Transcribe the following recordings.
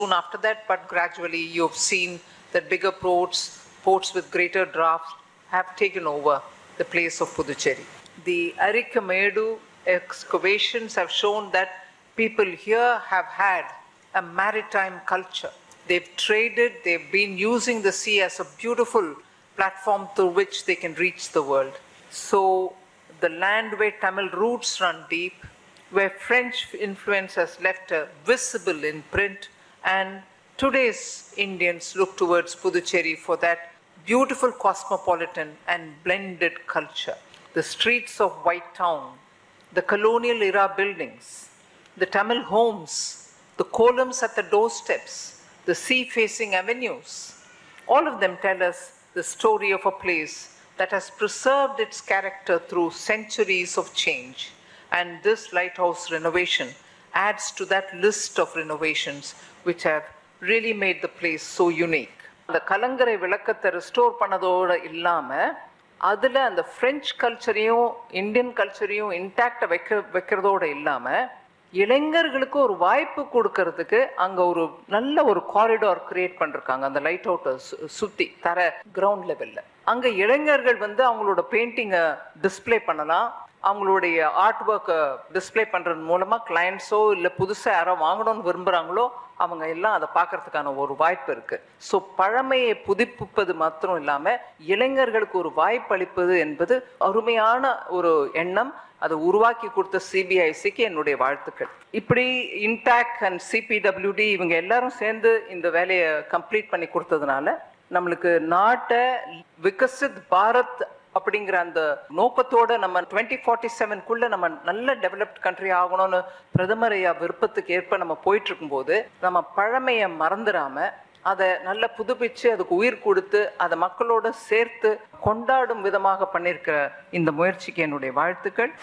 soon after that, but gradually you've seen that bigger ports, ports with greater draft, have taken over the place of Puducherry. The Arikamedu excavations have shown that people here have had a maritime culture. They've traded, they've been using the sea as a beautiful platform through which they can reach the world. So, the land where Tamil roots run deep, where French influence has left a visible imprint, and today's Indians look towards Puducherry for that beautiful cosmopolitan and blended culture. The streets of White Town, the colonial era buildings, the Tamil homes, the columns at the doorsteps, the sea facing avenues, all of them tell us the story of a place that has preserved its character through centuries of change. And this lighthouse renovation adds to that list of renovations which have really made the place so unique. அந்த கலங்கரை விளக்கத்தை restore பண்ணதோடு இல்லாமல் அதில் அந்த French கல்ச்சரையும் Indian கல்ச்சரையும் இன்டாக்டை வைக்க வைக்கிறதோடு இல்லாமல் இளைஞர்களுக்கு ஒரு வாய்ப்பு கொடுக்கறதுக்கு அங்கே ஒரு நல்ல ஒரு காரிடார் கிரியேட் பண்ணிருக்காங்க அந்த லைட் அவுட்டை சுற்றி தர கிரவுண்ட் லெவலில் அங்கே இளைஞர்கள் வந்து அவங்களோட பெயிண்டிங்கை டிஸ்ப்ளே பண்ணலாம் அவங்களுடைய ஆர்ட் ஒர்க்கை டிஸ்ப்ளே பண்ணுறது மூலமாக கிளைண்ட்ஸோ இல்லை புதுசாக யாரோ வாங்கணும்னு விரும்புகிறாங்களோ அவங்க எல்லாம் அதை பார்க்கறதுக்கான ஒரு வாய்ப்பு இருக்குது ஸோ பழமையை புதுப்பிப்பது மாத்திரம் இல்லாமல் இளைஞர்களுக்கு ஒரு வாய்ப்பு அளிப்பது என்பது அருமையான ஒரு எண்ணம் அதை உருவாக்கி கொடுத்த சிபிஐசிக்கு என்னுடைய வாழ்த்துக்கள் இப்படி இன்டாக் அண்ட் சிபிடபிள்யூடி இவங்க எல்லாரும் சேர்ந்து இந்த வேலையை கம்ப்ளீட் பண்ணி கொடுத்ததுனால நம்மளுக்கு நாட்டை விகசித் பாரத் அப்படிங்கிற அந்த நோக்கத்தோட நம்ம டுவெண்ட்டி ஃபார்ட்டி செவன்குள்ள நம்ம நல்ல டெவலப்ட் கண்ட்ரி ஆகணும்னு பிரதமர் ஐயா விருப்பத்துக்கு ஏற்ப நம்ம போயிட்டு இருக்கும்போது நம்ம பழமையை மறந்துடாம அதை நல்ல புதுப்பிச்சு அதுக்கு உயிர் கொடுத்து அதை மக்களோட சேர்த்து கொண்டாடும் விதமாக பண்ணியிருக்கிற இந்த முயற்சிக்கு என்னுடைய வாழ்த்துக்கள்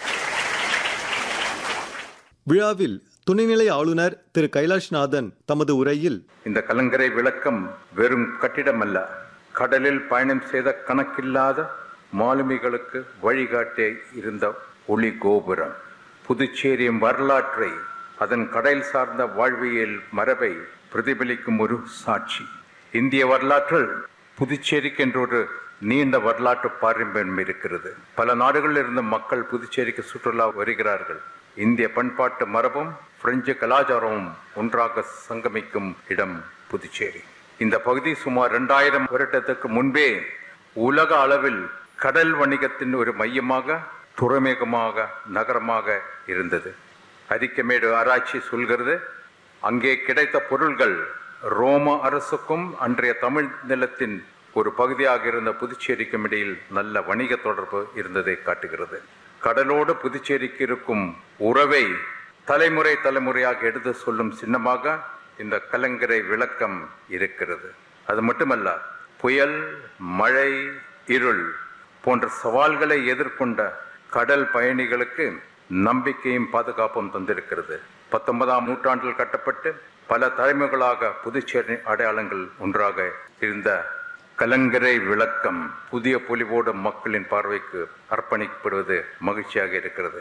விழாவில் துணைநிலை ஆளுநர் திரு கைலாஷ்நாதன் தமது உரையில் இந்த கலங்கரை விளக்கம் வெறும் கட்டிடம் அல்ல கடலில் பயணம் செய்த கணக்கில்லாத மாலுமிகளுக்கு வழிகாட்டே இருந்த ஒளி கோபுரம் புதுச்சேரியின் வரலாற்றை அதன் கடல் சார்ந்த வாழ்வியல் மரபை பிரதிபலிக்கும் ஒரு சாட்சி இந்திய வரலாற்றில் புதுச்சேரிக்கு என்ற ஒரு நீண்ட வரலாற்று பாரம்பரியம் இருக்கிறது பல நாடுகளில் இருந்து மக்கள் புதுச்சேரிக்கு சுற்றுலா வருகிறார்கள் இந்திய பண்பாட்டு மரபும் பிரெஞ்சு கலாச்சாரமும் ஒன்றாக சங்கமிக்கும் இடம் புதுச்சேரி இந்த பகுதி சுமார் இரண்டாயிரம் வருடத்துக்கு முன்பே உலக அளவில் கடல் வணிகத்தின் ஒரு மையமாக துறைமுகமாக நகரமாக இருந்தது அரிக்கமேடு ஆராய்ச்சி சொல்கிறது அங்கே கிடைத்த பொருள்கள் ரோம அரசுக்கும் அன்றைய தமிழ் நிலத்தின் ஒரு பகுதியாக இருந்த புதுச்சேரிக்கும் இடையில் நல்ல வணிக தொடர்பு இருந்ததை காட்டுகிறது கடலோடு புதுச்சேரிக்கு இருக்கும் உறவை தலைமுறை தலைமுறையாக எடுத்து சொல்லும் சின்னமாக இந்த கலங்கரை விளக்கம் இருக்கிறது அது மட்டுமல்ல புயல் மழை இருள் போன்ற சவால்களை எதிர்கொண்ட கடல் பயணிகளுக்கு நம்பிக்கையும் பாதுகாப்பும் தந்திருக்கிறது பத்தொன்பதாம் நூற்றாண்டில் கட்டப்பட்டு பல தலைமுறைகளாக புதுச்சேரி அடையாளங்கள் ஒன்றாக இருந்த கலங்கரை விளக்கம் புதிய பொலிவோடு மக்களின் பார்வைக்கு அர்ப்பணிக்கப்படுவது மகிழ்ச்சியாக இருக்கிறது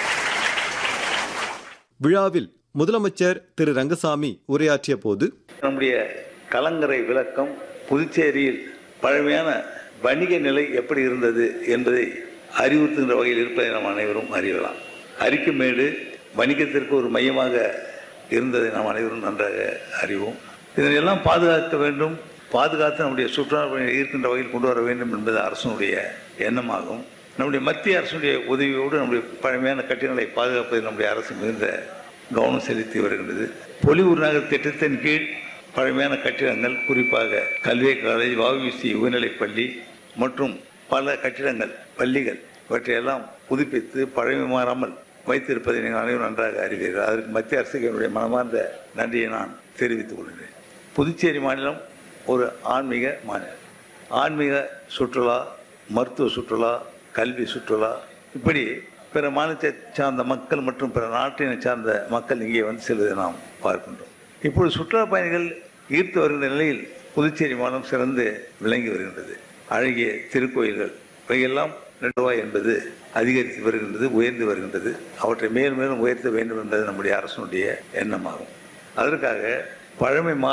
விழாவில் முதலமைச்சர் திரு ரங்கசாமி உரையாற்றிய போது நம்முடைய கலங்கரை விளக்கம் புதுச்சேரியில் பழமையான வணிக நிலை எப்படி இருந்தது என்பதை அறிவுறுத்துகின்ற வகையில் இருப்பதை நாம் அனைவரும் அறியலாம் அரிக்குமேடு வணிகத்திற்கு ஒரு மையமாக இருந்ததை நாம் அனைவரும் நன்றாக அறிவோம் இதனையெல்லாம் பாதுகாக்க வேண்டும் பாதுகாத்து நம்முடைய சுற்றுலா பயணிகளை ஈர்க்கின்ற வகையில் கொண்டு வர வேண்டும் என்பது அரசனுடைய எண்ணமாகும் நம்முடைய மத்திய அரசுடைய உதவியோடு நம்முடைய பழமையான கட்டிடங்களை பாதுகாப்பதில் நம்முடைய அரசு மிகுந்த கவனம் செலுத்தி வருகின்றது பொலிவூர் நகர் திட்டத்தின் கீழ் பழமையான கட்டிடங்கள் குறிப்பாக கல்வி காலேஜ் வவிசி உயர்நிலைப் பள்ளி மற்றும் பல கட்டிடங்கள் பள்ளிகள் இவற்றையெல்லாம் புதுப்பித்து பழமை மாறாமல் வைத்திருப்பதை நீங்கள் அனைவரும் நன்றாக அறிவீர்கள் அதற்கு மத்திய அரசுக்கு என்னுடைய மனமார்ந்த நன்றியை நான் தெரிவித்துக் கொள்கிறேன் புதுச்சேரி மாநிலம் ஒரு ஆன்மீக மாநிலம் ஆன்மீக சுற்றுலா மருத்துவ சுற்றுலா கல்வி சுற்றுலா இப்படி பிற மாநிலத்தை சார்ந்த மக்கள் மற்றும் பிற நாட்டினை சார்ந்த மக்கள் இங்கே வந்து செல்வதை நாம் பார்க்கின்றோம் இப்பொழுது சுற்றுலா பயணிகள் ஈர்த்து வருகின்ற நிலையில் புதுச்சேரி மாநிலம் சிறந்து விளங்கி வருகின்றது அழகிய திருக்கோயில்கள் இவையெல்லாம் ரெண்டு ரூபாய் என்பது அதிகரித்து வருகின்றது உயர்ந்து வருகின்றது அவற்றை மேலும் மேலும் உயர்த்த வேண்டும் என்பது நம்முடைய அரசனுடைய எண்ணமாகும் அதற்காக பழமை